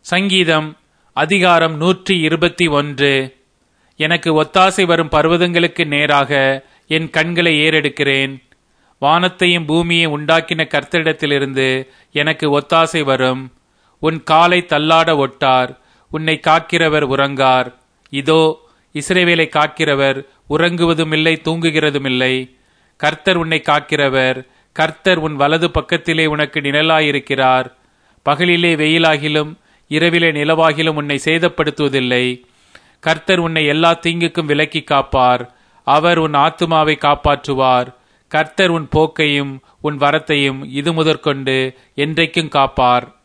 சங்கீதம் அதிகாரம் நூற்றி இருபத்தி ஒன்று எனக்கு ஒத்தாசை வரும் பர்வதங்களுக்கு நேராக என் கண்களை ஏறெடுக்கிறேன் வானத்தையும் பூமியையும் உண்டாக்கின கர்த்தரிடத்திலிருந்து எனக்கு ஒத்தாசை வரும் உன் காலை தள்ளாட ஒட்டார் உன்னை காக்கிறவர் உறங்கார் இதோ இஸ்ரேவேலை காக்கிறவர் உறங்குவதுமில்லை தூங்குகிறதுமில்லை கர்த்தர் உன்னை காக்கிறவர் கர்த்தர் உன் வலது பக்கத்திலே உனக்கு நிழலாயிருக்கிறார் பகலிலே வெயிலாகிலும் இரவிலே நிலவாகிலும் உன்னை சேதப்படுத்துவதில்லை கர்த்தர் உன்னை எல்லா தீங்குக்கும் விலக்கி காப்பார் அவர் உன் ஆத்துமாவை காப்பாற்றுவார் கர்த்தர் உன் போக்கையும் உன் வரத்தையும் இது முதற்கொண்டு என்றைக்கும் காப்பார்